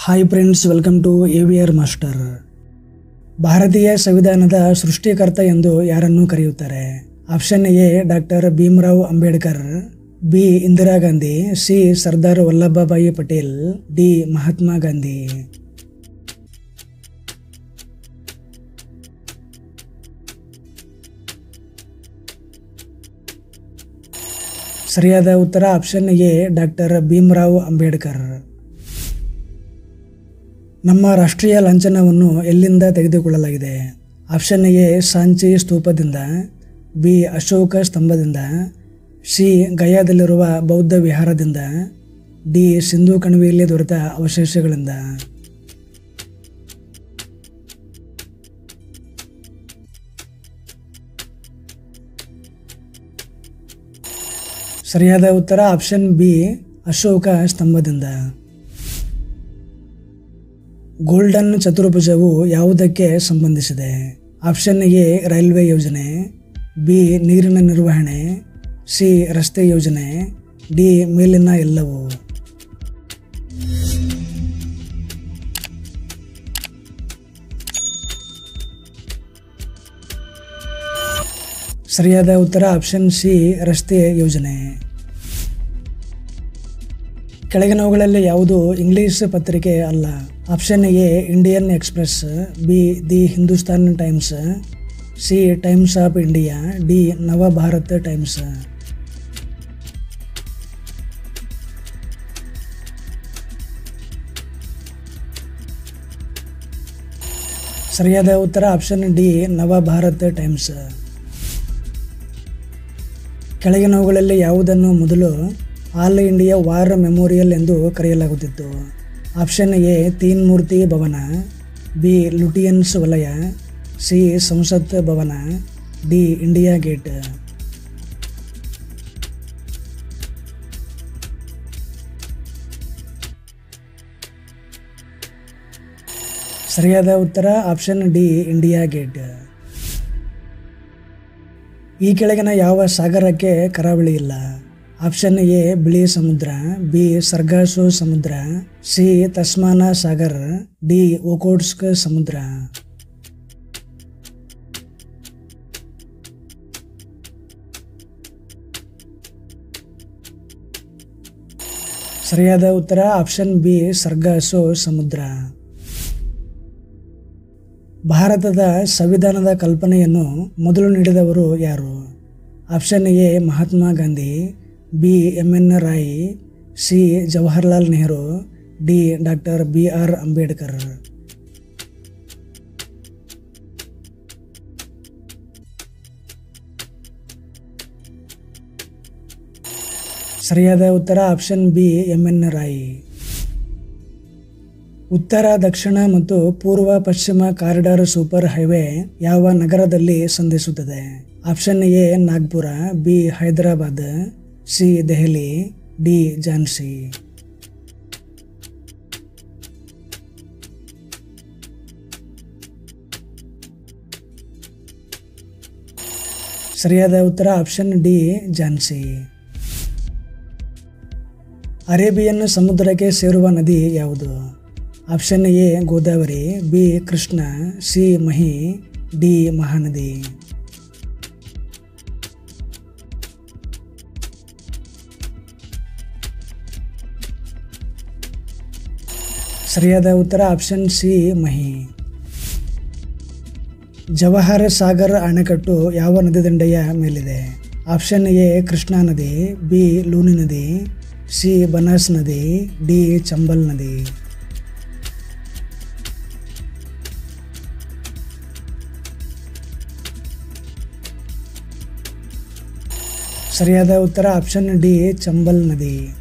hi friends welcome to A V R master ಭಾರತೀಯ ಸಂವಿಧಾನದ ಸೃಷ್ಟಿಕರ್ತ ಎಂದು ಯಾರನ್ನು ಕರೆಯುತ್ತಾರೆ option A doctor Bhimrao Ambedkar B Indira Gandhi C Sardar Vallabhbhai Patel D Mahatma Gandhi ಸರಿಯಾದ ಉತ್ತರ option A doctor Bhimrao Ambedkar ನಮ್ಮ ರಾಷ್ಟ್ರೀಯ ಲಾಂಛನವನ್ನು ಎಲ್ಲಿಂದ ತೆಗೆದುಕೊಳ್ಳಲಾಗಿದೆ ಆಪ್ಷನ್ ಎ ಸಾಂಚಿ ಸ್ತೂಪದಿಂದ ಬಿ ಅಶೋಕ ಸ್ತಂಭದಿಂದ ಸಿ ಗಯಾದಲ್ಲಿರುವ ಬೌದ್ಧ ವಿಹಾರದಿಂದ ಡಿ ಸಿಂಧು ಕಣಿವೆಯಲ್ಲಿ ದೊರೆತ ಅವಶೇಷಗಳಿಂದ ಸರಿಯಾದ ಉತ್ತರ ಆಪ್ಷನ್ ಬಿ ಅಶೋಕ ಸ್ತಂಭದಿಂದ ಗೋಲ್ಡನ್ ಚತುರ್ಭುಜವು ಯಾವುದಕ್ಕೆ ಸಂಬಂಧಿಸಿದೆ ಆಪ್ಷನ್ ಎ ರೈಲ್ವೆ ಯೋಜನೆ ಬಿ ನೀರಿನ ನಿರ್ವಹಣೆ ಸಿ ರಸ್ತೆ ಯೋಜನೆ ಡಿ ಮೇಲಿನ ಎಲ್ಲವೂ ಸರಿಯಾದ ಉತ್ತರ ಆಪ್ಷನ್ ಸಿ ರಸ್ತೆ ಯೋಜನೆ ಕೆಳಗಿನವುಗಳಲ್ಲಿ ಯಾವುದು ಇಂಗ್ಲಿಷ್ ಪತ್ರಿಕೆ ಅಲ್ಲ option A Indian Express B the Hindustan Times C Times of India D Nav Bharat times ಸರಿಯಾದ ಉತ್ತರ option D Nav Bharat times ಕೆಳಗಿನವುಗಳಲ್ಲಿ ಯಾವುದನ್ನು ಮೊದಲು ಆಲ್ ಇಂಡಿಯಾ ವಾರ್ ಮೆಮೋರಿಯಲ್ ಎಂದು ಕರೆಯಲಾಗುತ್ತಿತ್ತು ಆಪ್ಷನ್ ಎ ತೀನ್ ಮೂರ್ತಿ ಭವನ ಬಿ ಲುಟಿಯನ್ಸ್ ವಲಯ ಸಿ ಸಂಸತ್ ಭವನ ಡಿ ಇಂಡಿಯಾ ಗೇಟ್ ಸರಿಯಾದ ಉತ್ತರ ಆಪ್ಷನ್ ಡಿ ಇಂಡಿಯಾ ಗೇಟ್ ಈ ಕೆಳಗಿನ ಯಾವ ಸಾಗರಕ್ಕೆ ಕರಾವಳಿ ಇಲ್ಲ ಆಪ್ಷನ್ ಎ ಬಿಳಿ ಸಮುದ್ರ ಬಿ ಸರ್ಗಾಸು ಸಮುದ್ರ ಸಿ ತಸ್ಮಾನ ಸಾಗರ್ ಡಿ ಓಕೋಟ್ಸ್ಕ್ ಸಮುದ್ರ ಸರಿಯಾದ ಉತ್ತರ ಆಪ್ಷನ್ ಬಿ ಸರ್ಗಾಸು ಸಮುದ್ರ ಭಾರತದ ಸಂವಿಧಾನದ ಕಲ್ಪನೆಯನ್ನು ಮೊದಲು ನೀಡಿದವರು ಯಾರು option A Mahatma Gandhi B M N Roy C Jawaharlal Nehru D doctor B R Ambedkar ಸರಿಯಾದ ಉತ್ತರ option B M N Roy ಉತ್ತರ ದಕ್ಷಿಣ ಮತ್ತು ಪೂರ್ವ ಪಶ್ಚಿಮ ಕಾರಿಡಾರ್ ಸೂಪರ್ ಹೈವೇ ಯಾವ ನಗರದಲ್ಲಿ ಸಂಧಿಸುತ್ತದೆ option A Nagpur B Hyderabad C Delhi D Jhansi ಸರಿಯಾದ ಉತ್ತರ ಆಪ್ಷನ್ ಡಿ ಝಾನ್ಸಿ ಅರೇಬಿಯನ್ ಸಮುದ್ರಕ್ಕೆ ಸೇರುವ ನದಿ ಯಾವುದು option A Godavari B Krishna C Mahi D Mahanadi ಸರಿಯಾದ ಉತ್ತರ ಆಪ್ಷನ್ ಸಿ ಮಹಿ ಜವಾಹರ್ ಸಾಗರ್ ಅಣೆಕಟ್ಟು ಯಾವ ನದಿ ದಂಡೆಯ ಮೇಲಿದೆ ಆಪ್ಷನ್ ಎ ಕೃಷ್ಣಾ ನದಿ ಬಿ ಲೂನಿ ನದಿ ಸಿ ಬನಾಸ್ ನದಿ ಡಿ ಚಂಬಲ್ ನದಿ ಸರಿಯಾದ ಉತ್ತರ ಆಪ್ಷನ್ ಡಿ ಚಂಬಲ್ ನದಿ